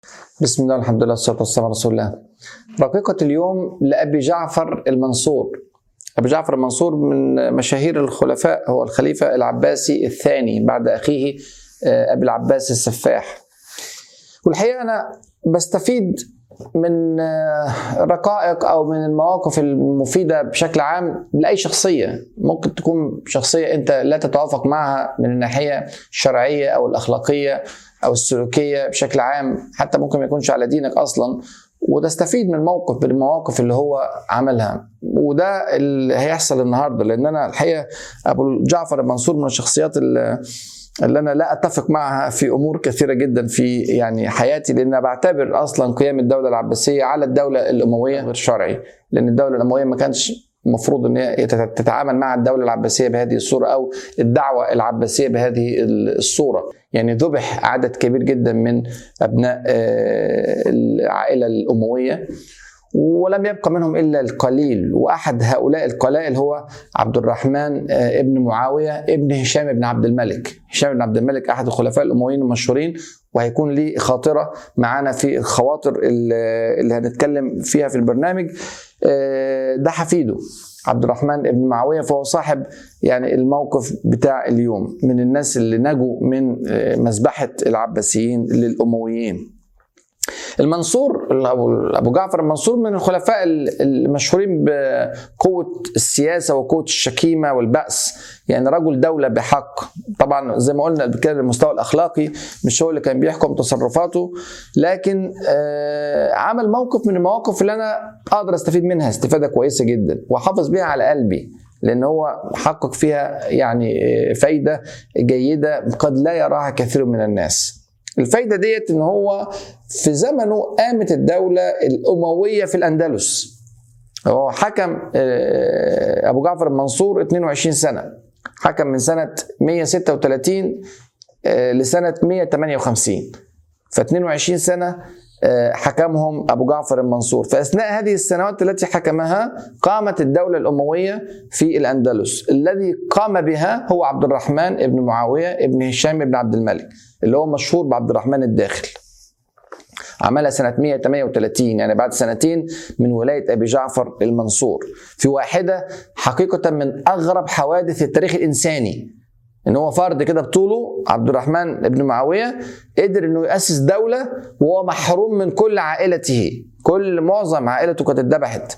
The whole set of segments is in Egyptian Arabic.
بسم الله الحمد لله والصلاة والسلام على رسول الله رقيقة اليوم لأبي جعفر المنصور أبي جعفر المنصور من مشاهير الخلفاء هو الخليفة العباسي الثاني بعد أخيه آه، أبي العباس السفاح والحقيقة أنا بستفيد من آه، رقائق أو من المواقف المفيدة بشكل عام لأي شخصية ممكن تكون شخصية أنت لا تتوافق معها من الناحية الشرعية أو الأخلاقية او السلوكيه بشكل عام حتى ممكن ما يكونش على دينك اصلا وتستفيد من موقف من المواقف اللي هو عملها وده اللي هيحصل النهارده لان انا الحقيقه ابو جعفر المنصور من الشخصيات اللي اللي انا لا اتفق معها في امور كثيره جدا في يعني حياتي لان بعتبر اصلا قيام الدوله العباسيه على الدوله الامويه غير شرعي لان الدوله الامويه ما كانش المفروض ان هي تتعامل مع الدوله العباسيه بهذه الصوره او الدعوه العباسيه بهذه الصوره يعني ذبح عدد كبير جدا من ابناء آه، العائله الامويه ولم يبقى منهم الا القليل واحد هؤلاء القلائل هو عبد الرحمن آه، ابن معاويه ابن هشام بن عبد الملك هشام بن عبد الملك احد الخلفاء الامويين المشهورين وهيكون ليه خاطره معانا في الخواطر اللي هنتكلم فيها في البرنامج آه، ده حفيده عبد الرحمن ابن معاويه فهو صاحب يعني الموقف بتاع اليوم من الناس اللي نجوا من آه، مذبحه العباسيين للامويين المنصور ابو جعفر المنصور من الخلفاء المشهورين بقوه السياسه وقوه الشكيمه والبأس يعني رجل دوله بحق طبعا زي ما قلنا كده المستوى الاخلاقي مش هو اللي كان بيحكم تصرفاته لكن آه، عمل موقف من المواقف اللي انا اقدر استفيد منها استفاده كويسه جدا واحافظ بيها على قلبي لان هو حقق فيها يعني فايده جيده قد لا يراها كثير من الناس الفايده ديت ان هو في زمنه قامت الدوله الامويه في الاندلس هو حكم آه، ابو جعفر المنصور 22 سنه حكم من سنه 136 آه، لسنه 158 ف 22 سنه آه، حكمهم ابو جعفر المنصور في اثناء هذه السنوات التي حكمها قامت الدوله الامويه في الاندلس الذي قام بها هو عبد الرحمن ابن معاويه ابن هشام بن عبد الملك اللي هو مشهور بعبد الرحمن الداخل عملها سنة 138 يعني بعد سنتين من ولاية أبي جعفر المنصور في واحدة حقيقة من أغرب حوادث التاريخ الإنساني ان هو فرد كده بطوله عبد الرحمن بن معاويه قدر انه ياسس دوله وهو محروم من كل عائلته كل معظم عائلته كانت اتذبحت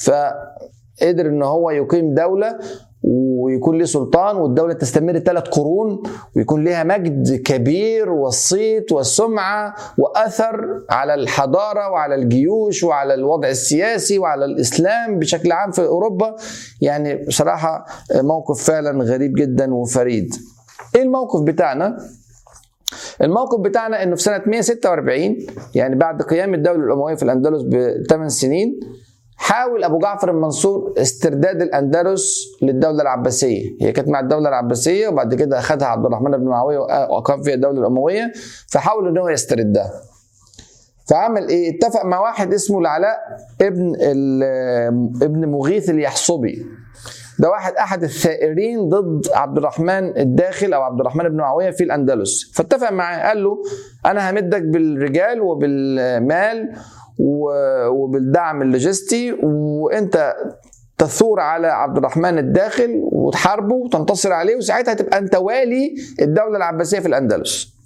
فقدر ان هو يقيم دوله ويكون ليه سلطان والدولة تستمر ثلاث قرون ويكون لها مجد كبير والصيت والسمعة وأثر على الحضارة وعلى الجيوش وعلى الوضع السياسي وعلى الإسلام بشكل عام في أوروبا يعني بصراحة موقف فعلا غريب جدا وفريد إيه الموقف بتاعنا؟ الموقف بتاعنا انه في سنه 146 يعني بعد قيام الدوله الامويه في الاندلس بثمان سنين حاول ابو جعفر المنصور استرداد الاندلس للدوله العباسيه هي كانت مع الدوله العباسيه وبعد كده اخذها عبد الرحمن بن معاويه واقام فيها الدوله الامويه فحاول ان هو يستردها فعمل ايه اتفق مع واحد اسمه العلاء ابن ابن مغيث اليحصبي ده واحد احد الثائرين ضد عبد الرحمن الداخل او عبد الرحمن بن معاويه في الاندلس فاتفق معاه قال له انا همدك بالرجال وبالمال وبالدعم اللوجستي وانت تثور على عبد الرحمن الداخل وتحاربه وتنتصر عليه وساعتها تبقى انت والي الدوله العباسيه في الاندلس.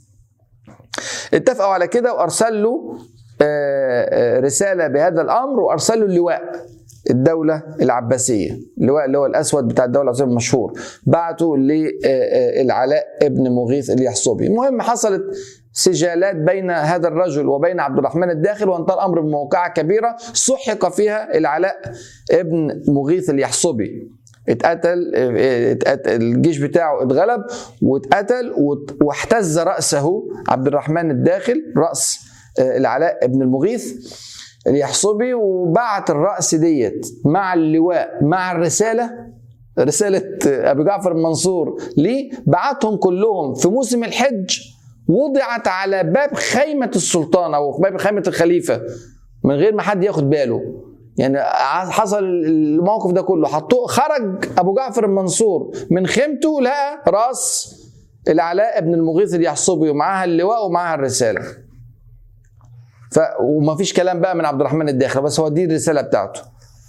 اتفقوا على كده وارسل له آه، آه، رساله بهذا الامر وارسل له اللواء الدوله العباسيه اللواء اللي هو الاسود بتاع الدوله العباسيه المشهور بعته للعلاء آه، ابن مغيث اليحصبي المهم حصلت سجالات بين هذا الرجل وبين عبد الرحمن الداخل وانتهى الامر بموقعه كبيره سحق فيها العلاء ابن مغيث اليحصبي اتقتل اتقتل الجيش بتاعه اتغلب واتقتل واحتز راسه عبد الرحمن الداخل راس آه، العلاء ابن المغيث اليحصبي وبعت الراس ديت مع اللواء مع الرساله رساله ابي جعفر المنصور ليه بعتهم كلهم في موسم الحج وضعت على باب خيمة السلطان أو باب خيمة الخليفة من غير ما حد ياخد باله يعني حصل الموقف ده كله حطوه خرج أبو جعفر المنصور من خيمته لقى راس العلاء بن المغيث اليحصبي ومعاها اللواء ومعاها الرسالة ف وما فيش كلام بقى من عبد الرحمن الداخل بس هو دي الرساله بتاعته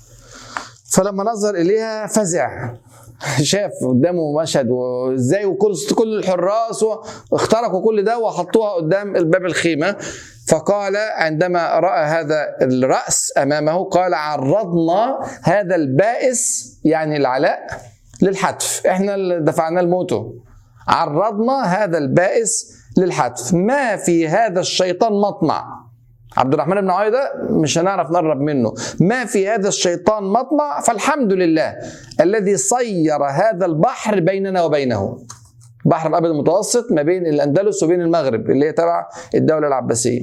فلما نظر اليها فزع شاف قدامه مشهد وازاي وكل كل الحراس اخترقوا كل ده وحطوها قدام الباب الخيمه فقال عندما راى هذا الراس امامه قال عرضنا هذا البائس يعني العلاء للحتف احنا اللي دفعنا الموته عرضنا هذا البائس للحتف ما في هذا الشيطان مطمع عبد الرحمن بن عوية ده مش هنعرف نقرب منه ما في هذا الشيطان مطمع فالحمد لله الذي صير هذا البحر بيننا وبينه بحر الابيض المتوسط ما بين الاندلس وبين المغرب اللي هي تبع الدوله العباسيه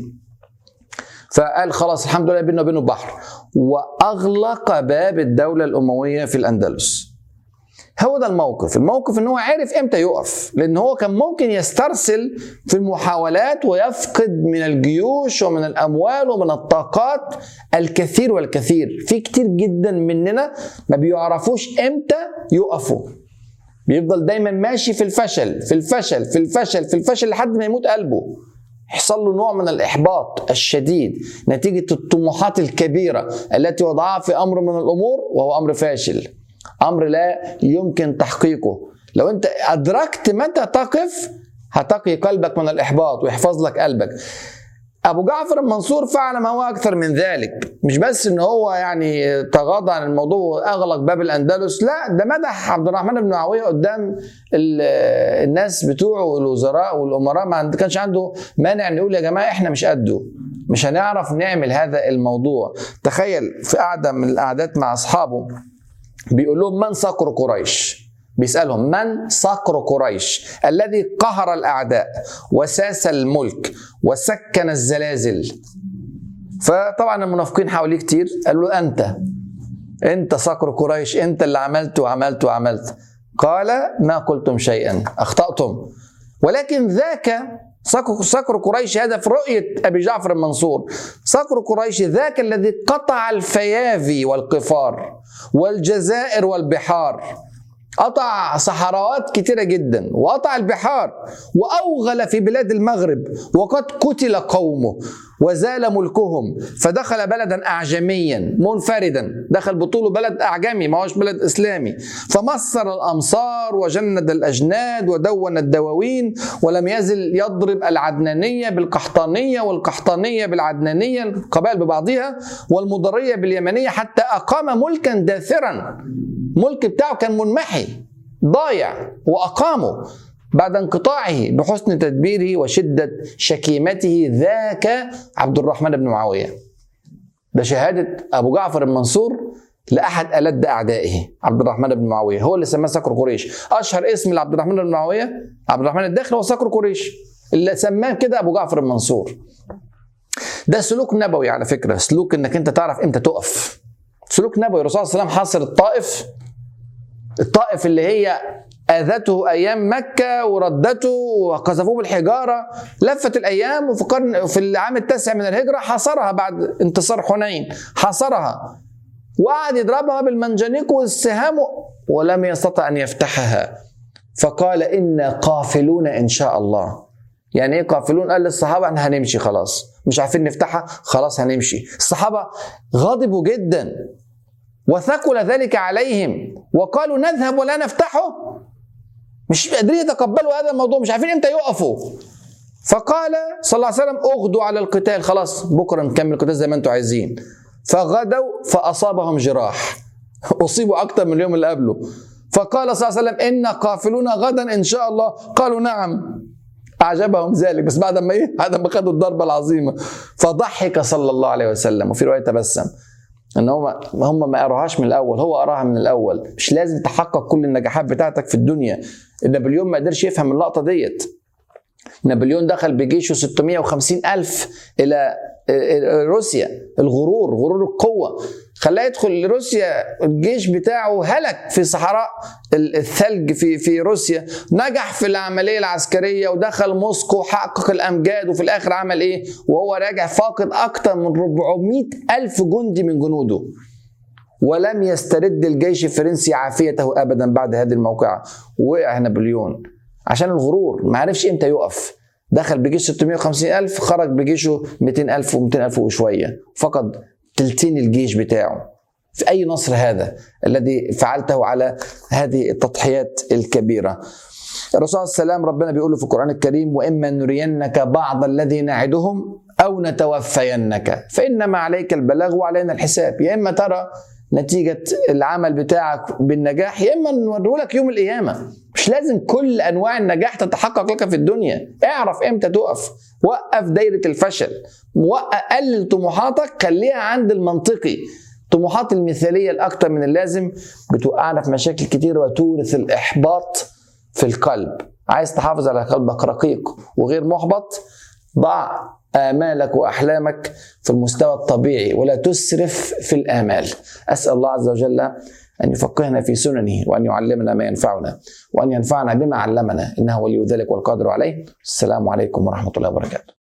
فقال خلاص الحمد لله بيننا وبينه بحر واغلق باب الدوله الامويه في الاندلس هو ده الموقف الموقف ان هو عارف امتى يقف لان هو كان ممكن يسترسل في المحاولات ويفقد من الجيوش ومن الاموال ومن الطاقات الكثير والكثير في كتير جدا مننا ما بيعرفوش امتى يقفوا بيفضل دايما ماشي في الفشل في الفشل في الفشل في الفشل لحد ما يموت قلبه يحصل له نوع من الاحباط الشديد نتيجه الطموحات الكبيره التي وضعها في امر من الامور وهو امر فاشل امر لا يمكن تحقيقه لو انت ادركت متى تقف هتقي قلبك من الاحباط ويحفظ لك قلبك ابو جعفر المنصور فعل ما هو اكثر من ذلك مش بس ان هو يعني تغاضى عن الموضوع واغلق باب الاندلس لا ده مدح عبد الرحمن بن معاويه قدام الناس بتوعه والوزراء والامراء ما كانش عنده مانع ان يقول يا جماعه احنا مش قده مش هنعرف نعمل هذا الموضوع تخيل في قعده من القعدات مع اصحابه بيقول لهم من صقر قريش بيسألهم من صقر قريش الذي قهر الأعداء وساس الملك وسكن الزلازل فطبعا المنافقين حواليه كتير قالوا له أنت أنت صقر قريش أنت اللي عملت وعملت وعملت قال ما قلتم شيئا أخطأتم ولكن ذاك صقر قريش هذا في رؤية أبي جعفر المنصور صقر قريش ذاك الذي قطع الفيافي والقفار والجزائر والبحار قطع صحراوات كتيرة جدا وقطع البحار وأوغل في بلاد المغرب وقد قتل قومه وزال ملكهم فدخل بلدا أعجميا منفردا دخل بطوله بلد أعجمي ما هوش بلد إسلامي فمصر الأمصار وجند الأجناد ودون الدواوين ولم يزل يضرب العدنانية بالقحطانية والقحطانية بالعدنانية القبائل ببعضها والمضرية باليمنية حتى أقام ملكا داثرا الملك بتاعه كان منمحي ضايع وأقامه بعد انقطاعه بحسن تدبيره وشدة شكيمته ذاك عبد الرحمن بن معاوية ده شهادة أبو جعفر المنصور لأحد ألد أعدائه عبد الرحمن بن معاوية هو اللي سماه صقر قريش أشهر اسم لعبد الرحمن بن معاوية عبد الرحمن الداخل هو صقر قريش اللي سماه كده أبو جعفر المنصور ده سلوك نبوي على فكرة سلوك إنك أنت تعرف إمتى تقف سلوك نبوي الرسول صلى الله عليه وسلم حاصر الطائف الطائف اللي هي اذته ايام مكه وردته وقذفوه بالحجاره لفت الايام وفي قرن في العام التاسع من الهجره حاصرها بعد انتصار حنين حاصرها وقعد يضربها بالمنجنيق والسهام ولم يستطع ان يفتحها فقال انا قافلون ان شاء الله يعني ايه قافلون قال للصحابه احنا هنمشي خلاص مش عارفين نفتحها خلاص هنمشي الصحابه غضبوا جدا وثقل ذلك عليهم وقالوا نذهب ولا نفتحه مش قادرين يتقبلوا هذا الموضوع مش عارفين امتى يقفوا فقال صلى الله عليه وسلم اغدوا على القتال خلاص بكره نكمل القتال زي ما انتم عايزين فغدوا فاصابهم جراح اصيبوا اكثر من اليوم اللي قبله فقال صلى الله عليه وسلم ان قافلون غدا ان شاء الله قالوا نعم اعجبهم ذلك بس بعد ما ايه بعد ما خدوا الضربه العظيمه فضحك صلى الله عليه وسلم وفي روايه تبسم ان هم هم ما قراهاش من الاول هو قراها من الاول مش لازم تحقق كل النجاحات بتاعتك في الدنيا نابليون ما قدرش يفهم اللقطه ديت نابليون دخل بجيشه 650 ألف إلى روسيا الغرور غرور القوة خلاه يدخل لروسيا الجيش بتاعه هلك في صحراء الثلج في في روسيا نجح في العمليه العسكريه ودخل موسكو وحقق الامجاد وفي الاخر عمل ايه وهو راجع فاقد اكثر من 400 الف جندي من جنوده ولم يسترد الجيش الفرنسي عافيته ابدا بعد هذه الموقعه وقع نابليون عشان الغرور ما عرفش امتى يقف دخل بجيش 650 ألف خرج بجيشه 200 ألف و200 ألف وشوية فقد تلتين الجيش بتاعه في أي نصر هذا الذي فعلته على هذه التضحيات الكبيرة الرسول صلى الله عليه وسلم ربنا بيقول في القرآن الكريم وإما نرينك بعض الذي نعدهم أو نتوفينك فإنما عليك البلاغ وعلينا الحساب يا إما ترى نتيجة العمل بتاعك بالنجاح يا إما نوريه لك يوم القيامة مش لازم كل أنواع النجاح تتحقق لك في الدنيا اعرف إمتى تقف وقف دايرة الفشل وقف قلل طموحاتك خليها عند المنطقي طموحات المثالية الأكثر من اللازم بتوقعنا في مشاكل كتير وتورث الإحباط في القلب عايز تحافظ على قلبك رقيق وغير محبط ضع آمالك وأحلامك في المستوى الطبيعي ولا تسرف في الآمال أسأل الله عز وجل أن يفقهنا في سننه وأن يعلمنا ما ينفعنا وأن ينفعنا بما علمنا إنه ولي ذلك والقادر عليه السلام عليكم ورحمة الله وبركاته